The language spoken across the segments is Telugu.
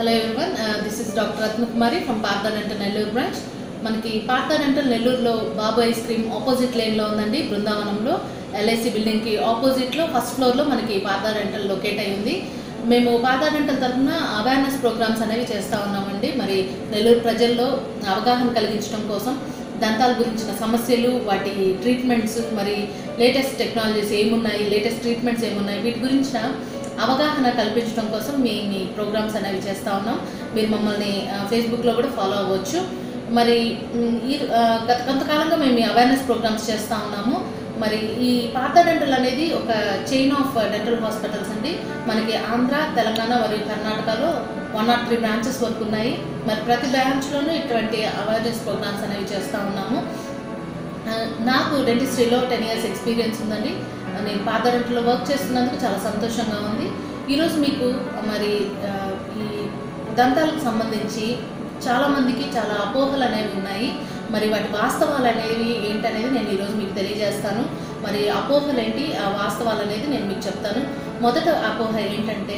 hello everyone this is doctor Ratnakumari from Partha dental Nellore branch మనకి పార్థ డెంటల్ నెల్లూరులో బాబు ఐస్ క్రీమ్ ఆపోజిట్ లేన్లో ఉందండి బృందావనంలో ఎల్ఐసి బిల్డింగ్కి ఆపోజిట్లో ఫస్ట్ ఫ్లోర్లో మనకి పార్థ డెంటల్ లొకేట్ అయి ఉంది మేము పార్థ డెంటల్ తరఫున అవేర్నెస్ ప్రోగ్రామ్స్ అనేవి చేస్తూ ఉన్నామండి మరి నెల్లూరు ప్రజల్లో అవగాహన కలిగించడం కోసం దంతాల గురించిన సమస్యలు వాటి ట్రీట్మెంట్స్ మరి లేటెస్ట్ టెక్నాలజీస్ ఏమున్నాయి లేటెస్ట్ ట్రీట్మెంట్స్ ఏమున్నాయి వీటి గురించిన అవగాహన కల్పించడం కోసం మీ మీ ప్రోగ్రామ్స్ అనేవి చేస్తూ ఉన్నాం మీరు మమ్మల్ని ఆ, ఫేస్బుక్లో కూడా ఫాలో అవ్వచ్చు మరి మ్, ఈ ఆ, గత కొంతకాలంగా మేము ఈ అవేర్నెస్ ప్రోగ్రామ్స్ చేస్తూ ఉన్నాము మరి ఈ పాత డెంటల్ అనేది ఒక చైన్ ఆఫ్ డెంటల్ హాస్పిటల్స్ అండి మనకి ఆంధ్ర తెలంగాణ మరియు కర్ణాటకలో వన్ నాట్ త్రీ బ్రాంచెస్ వరకు ఉన్నాయి మరి ప్రతి బ్రాంచ్లోనూ ఇటువంటి అవేర్నెస్ ప్రోగ్రామ్స్ అనేవి చేస్తూ ఉన్నాము ఆ, నాకు డెంటిస్ట్రీలో టెన్ ఇయర్స్ ఎక్స్పీరియన్స్ ఉందండి ఆ, నేను పాత డెంటల్లో వర్క్ చేస్తున్నందుకు చాలా సంతోషంగా ఉంది ఈరోజు మీకు మరి ఆ, ఈ దంతాలకు సంబంధించి చాలామందికి చాలా అపోహలు అనేవి ఉన్నాయి మరి వాటి వాస్తవాలు అనేవి ఏంటనేది నేను ఈరోజు మీకు తెలియజేస్తాను మరి అపోహలు ఏంటి ఆ వాస్తవాలు అనేది నేను మీకు చెప్తాను మొదట అపోహ ఏంటంటే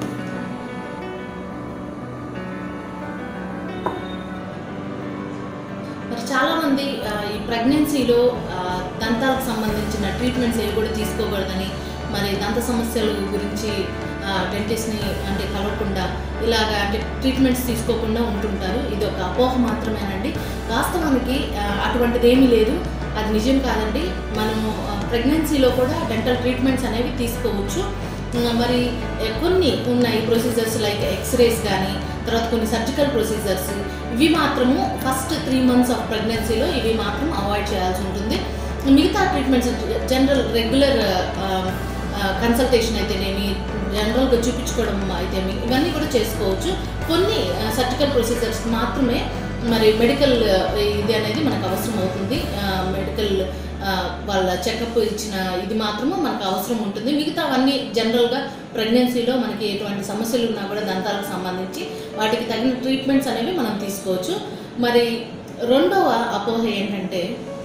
మరి చాలామంది ఆ, ఈ ప్రెగ్నెన్సీలో ఆ, దంతాలకు సంబంధించిన ట్రీట్మెంట్స్ ఏవి కూడా తీసుకోకూడదని మరి దంత సమస్యల గురించి డెంటిస్ట్ని అంటే కలవకుండా ఇలాగ అంటే ట్రీట్మెంట్స్ తీసుకోకుండా ఉంటుంటారు ఇది ఒక అపోహ మాత్రమేనండి వాస్తవానికి ఆ, అటువంటిది ఏమీ లేదు అది నిజం కాదండి మనము ప్రెగ్నెన్సీలో కూడా డెంటల్ ట్రీట్మెంట్స్ అనేవి తీసుకోవచ్చు ఆ, మరి ఏ, కొన్ని ఉన్నాయి ప్రొసీజర్స్ లైక్ ఎక్స్రేస్ కానీ తర్వాత కొన్ని సర్జికల్ ప్రొసీజర్స్ ఇవి మాత్రము ఫస్ట్ త్రీ మంత్స్ ఆఫ్ ప్రెగ్నెన్సీలో ఇవి మాత్రం అవాయిడ్ చేయాల్సి ఉంటుంది మిగతా ట్రీట్మెంట్స్ జనరల్ రెగ్యులర్ కన్సల్టేషన్ అయితేనేమి జనరల్గా చూపించుకోవడం అయితేమి ఇవన్నీ కూడా చేసుకోవచ్చు కొన్ని సర్జికల్ ప్రొసీజర్స్ మాత్రమే మరి మెడికల్ ఇది అనేది మనకు అవసరం అవుతుంది మెడికల్ వాళ్ళ చెకప్ ఇచ్చిన ఇది మాత్రము మనకు అవసరం ఉంటుంది మిగతావన్నీ జనరల్గా ప్రెగ్నెన్సీలో మనకి ఎటువంటి సమస్యలు ఉన్నా కూడా దంతాలకు సంబంధించి వాటికి తగిన ట్రీట్మెంట్స్ అనేవి మనం తీసుకోవచ్చు మరి రెండవ అపోహ ఏంటంటే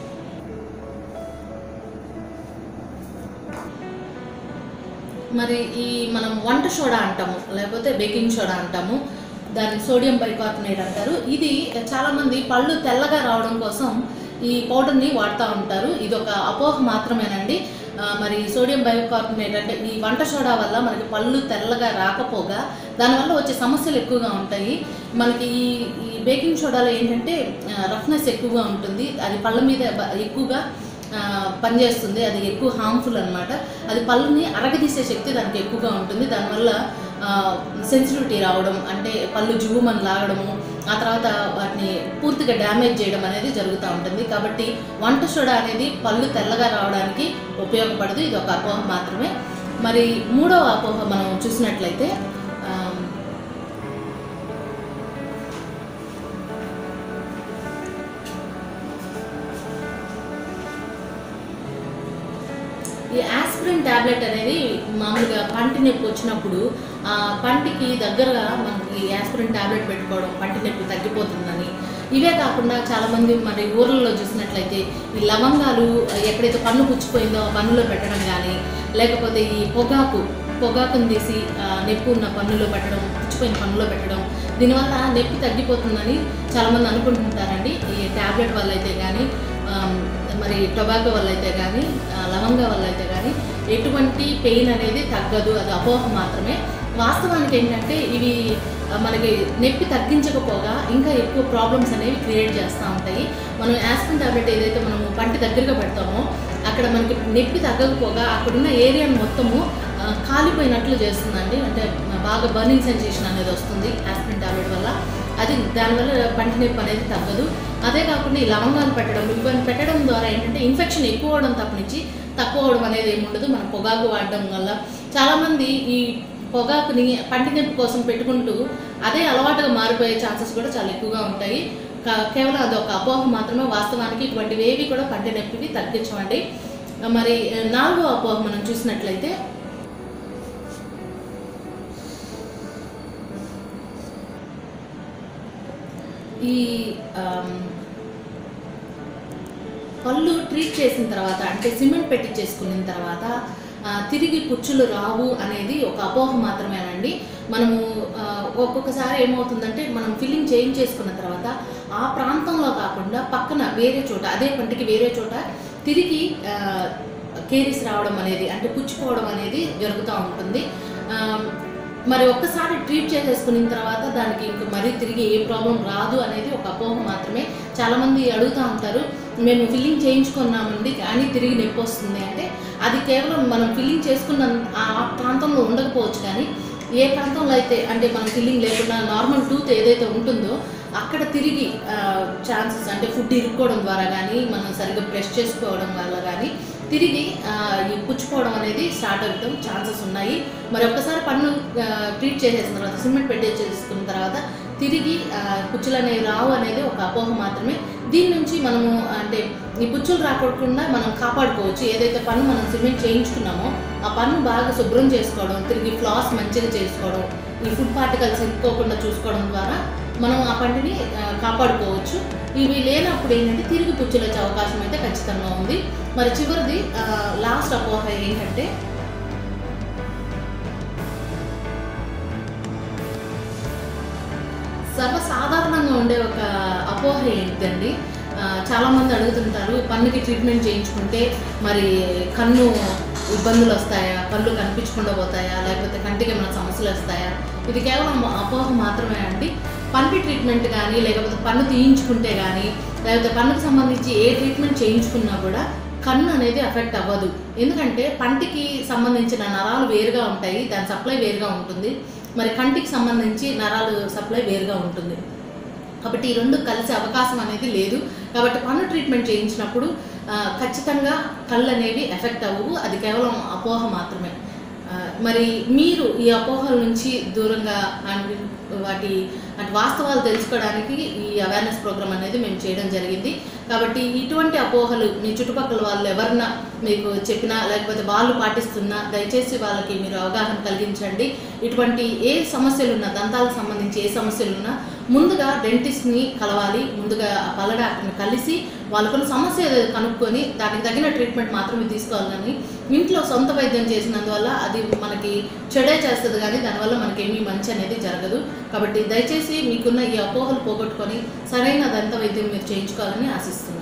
మరి ఈ మనం వంట సోడా అంటాము లేకపోతే బేకింగ్ సోడా అంటాము దాన్ని సోడియం బైకార్బోనేట్ అంటారు ఇది చాలామంది పళ్ళు తెల్లగా రావడం కోసం ఈ పౌడర్ని వాడుతూ ఉంటారు ఇది ఒక అపోహ మాత్రమేనండి ఆ, మరి సోడియం బైకార్బోనేట్ అంటే ఈ వంట సోడా వల్ల మనకి పళ్ళు తెల్లగా రాకపోగా దానివల్ల వచ్చే సమస్యలు ఎక్కువగా ఉంటాయి మనకి ఈ ఈ బేకింగ్ సోడాలో ఏంటంటే రఫ్నెస్ ఎక్కువగా ఉంటుంది అది పళ్ళ మీద బ- ఎక్కువగా ఆ, పనిచేస్తుంది అది ఎక్కువ హార్మ్ఫుల్ అనమాట అది పళ్ళుని అరగదీసే శక్తి దానికి ఎక్కువగా ఉంటుంది దానివల్ల సెన్సిటివిటీ రావడం అంటే పళ్ళు జువ్వుమని లాగడము ఆ తర్వాత వాటిని పూర్తిగా డ్యామేజ్ చేయడం అనేది జరుగుతూ ఉంటుంది కాబట్టి వంట సోడా అనేది పళ్ళు తెల్లగా రావడానికి ఉపయోగపడదు ఇది ఒక అపోహ మాత్రమే మరి మూడవ అపోహ మనం చూసినట్లయితే ఆ, ఈ ఆస్పిరిన్ టాబ్లెట్ అనేది మామూలుగా పంటి నొప్పి వచ్చినప్పుడు ఆ పంటికి దగ్గరగా మనకి ఆస్పిరిన్ టాబ్లెట్ పెట్టుకోవడం పంటి నొప్పి తగ్గిపోతుందని ఇవే కాకుండా చాలామంది మరి ఊర్లలో చూసినట్లయితే ఈ లవంగాలు ఎక్కడైతే పన్ను పుచ్చిపోయిందో ఆ పన్నులో పెట్టడం కానీ లేకపోతే ఈ పొగాకు పొగాకును తీసి ఆ, నొప్పి ఉన్న పన్నులో పెట్టడం పుచ్చిపోయిన పన్నులో పెట్టడం దీనివల్ల నొప్పి తగ్గిపోతుందని చాలామంది అనుకుంటుంటారండి ఈ టాబ్లెట్ వల్ల అయితే కానీ ఆమ్, మరి టొబాకో వల్ల అయితే కానీ ఆ, లవంగా వల్ల అయితే కానీ ఎటువంటి పెయిన్ అనేది తగ్గదు అది అపోహ మాత్రమే వాస్తవానికి ఏంటంటే ఇవి ఆ, మనకి నొప్పి తగ్గించకపోగా ఇంకా ఎక్కువ ప్రాబ్లమ్స్ అనేవి క్రియేట్ చేస్తూ ఉంటాయి మనం యాస్పిన్ టాబ్లెట్ ఏదైతే మనము పంటి దగ్గరగా పెడతామో అక్కడ మనకి నొప్పి తగ్గకపోగా అక్కడున్న ఏరియాను మొత్తము ఆ, కాలిపోయినట్లు చేస్తుందండి అంటే బాగా బర్నింగ్ సెన్సేషన్ అనేది వస్తుంది యాస్పిన్ టాబ్లెట్ వల్ల అది దానివల్ల పంటి నొప్పి అనేది తగ్గదు అదే కాకుండా ఈ లవంగాలు పెట్టడం ఇవన్నీ పెట్టడం ద్వారా ఏంటంటే ఇన్ఫెక్షన్ ఎక్కువ అవడం తప్పనించి తక్కువ అవడం అనేది ఏమి ఉండదు మనం పొగాకు వాడడం వల్ల చాలామంది ఈ పొగాకుని పంటి నొప్పి కోసం పెట్టుకుంటూ అదే అలవాటుగా మారిపోయే ఛాన్సెస్ కూడా చాలా ఎక్కువగా ఉంటాయి కా- కేవలం అది ఒక అపోహ మాత్రమే వాస్తవానికి ఇటువంటివి ఏవి కూడా పంటి నొప్పిని తగ్గించమండి మరి నాలుగో అపోహ మనం చూసినట్లయితే ఈ ఆమ్, పళ్ళు ట్రీట్ చేసిన తర్వాత అంటే సిమెంట్ పెట్టించేసుకున్న తర్వాత ఆ, తిరిగి పుచ్చులు రావు అనేది ఒక అపోహ మాత్రమేనండి మనము ఆ, ఒక్కొక్కసారి ఏమవుతుందంటే మనం ఫిల్లింగ్ చేంజ్ చేసుకున్న తర్వాత ఆ ప్రాంతంలో కాకుండా పక్కన వేరే చోట అదే పంటికి వేరే చోట తిరిగి ఆ, కేరీస్ రావడం అనేది అంటే పుచ్చుకోవడం అనేది జరుగుతూ ఉంటుంది ఆ, మరి ఒక్కసారి ట్రీట్ చేసేసుకున్న తర్వాత దానికి ఇంక మరీ తిరిగి ఏ ప్రాబ్లం రాదు అనేది ఒక అపోహ మాత్రమే చాలామంది అడుగుతూ ఉంటారు మేము ఫిల్లింగ్ చేయించుకున్నామండి కానీ తిరిగి నొప్పి వస్తుంది అంటే అది కేవలం మనం ఫిల్లింగ్ చేసుకున్న ఆ ప్రాంతంలో ఉండకపోవచ్చు కానీ ఏ ప్రాంతంలో అయితే అంటే మనం ఫిల్లింగ్ లేకుండా నార్మల్ టూత్ ఏదైతే ఉంటుందో అక్కడ తిరిగి ఛాన్సెస్ అంటే ఫుడ్ ఇరుక్కోవడం ద్వారా కానీ మనం సరిగ్గా బ్రష్ చేసుకోవడం వల్ల కానీ తిరిగి ఆ, ఈ పుచ్చుకోవడం అనేది స్టార్ట్ అవుతాం ఛాన్సెస్ ఉన్నాయి మరి ఒక్కసారి పన్ను ఆ, ట్రీట్ చేసేసిన తర్వాత సిమెంట్ పెట్టేసేసుకున్న తర్వాత తిరిగి ఆ, పుచ్చులు అనేవి రావు అనేది ఒక అపోహ మాత్రమే దీని నుంచి మనము అంటే ఈ పుచ్చులు రాకుండా మనం కాపాడుకోవచ్చు ఏదైతే పన్ను మనం సిమెంట్ చేయించుకున్నామో ఆ పన్ను బాగా శుభ్రం చేసుకోవడం తిరిగి ఫ్లాస్ మంచిగా చేసుకోవడం ఈ ఫుడ్ పార్టికల్స్ ఇరుక్కోకుండా చూసుకోవడం ద్వారా మనం ఆ పంటిని ఆ, కాపాడుకోవచ్చు ఇవి లేనప్పుడు ఏంటంటే తిరిగి పుచ్చులు వచ్చే అవకాశం అయితే ఖచ్చితంగా ఉంది మరి చివరిది లాస్ట్ అపోహ ఏంటంటే సర్వసాధారణంగా ఉండే ఒక అపోహ ఏంటండి ఆ, చాలా మంది అడుగుతుంటారు పన్నుకి ట్రీట్మెంట్ చేయించుకుంటే మరి కన్ను ఇబ్బందులు వస్తాయా పళ్ళు కనిపించకుండా పోతాయా లేకపోతే కంటికి ఏమైనా సమస్యలు వస్తాయా ఇది కేవలం అపోహ మాత్రమే అండి పంటి ట్రీట్మెంట్ కానీ లేకపోతే పన్ను తీయించుకుంటే కానీ లేకపోతే పన్నుకు సంబంధించి ఏ ట్రీట్మెంట్ చేయించుకున్నా కూడా కన్ను అనేది అఫెక్ట్ అవ్వదు ఎందుకంటే పంటికి సంబంధించిన నరాలు వేరుగా ఉంటాయి దాని సప్లై వేరుగా ఉంటుంది మరి కంటికి సంబంధించి నరాలు సప్లై వేరుగా ఉంటుంది కాబట్టి ఈ రెండు కలిసే అవకాశం అనేది లేదు కాబట్టి పన్ను ట్రీట్మెంట్ చేయించినప్పుడు ఆ, ఖచ్చితంగా కళ్ళు అనేవి ఎఫెక్ట్ అవ్వవు అది కేవలం అపోహ మాత్రమే ఆ, మరి మీరు ఈ అపోహల నుంచి దూరంగా అండ్ వాటి అంటే వాస్తవాలు తెలుసుకోవడానికి ఈ అవేర్నెస్ ప్రోగ్రామ్ అనేది మేము చేయడం జరిగింది కాబట్టి ఇటువంటి అపోహలు మీ చుట్టుపక్కల వాళ్ళు ఎవరన్నా మీకు చెప్పినా లేకపోతే వాళ్ళు పాటిస్తున్నా దయచేసి వాళ్ళకి మీరు అవగాహన కలిగించండి ఇటువంటి ఏ సమస్యలు ఉన్నా దంతాలకు సంబంధించి ఏ సమస్యలు ఉన్నా ముందుగా డెంటిస్ట్ని కలవాలి ముందుగా ఆ పళ్ళ డాక్టర్ని కలిసి వాళ్ళకున్న సమస్య ఏదో కనుక్కొని దానికి తగిన ట్రీట్మెంట్ మాత్రమే తీసుకోవాలని ఇంట్లో సొంత వైద్యం చేసినందువల్ల అది మనకి చెడే చేస్తుంది కానీ దానివల్ల మనకేమీ మంచి అనేది జరగదు కాబట్టి దయచేసి మీకున్న ఈ అపోహలు పోగొట్టుకొని సరైన దంత వైద్యం మీరు చేయించుకోవాలని ఆశిస్తున్నాను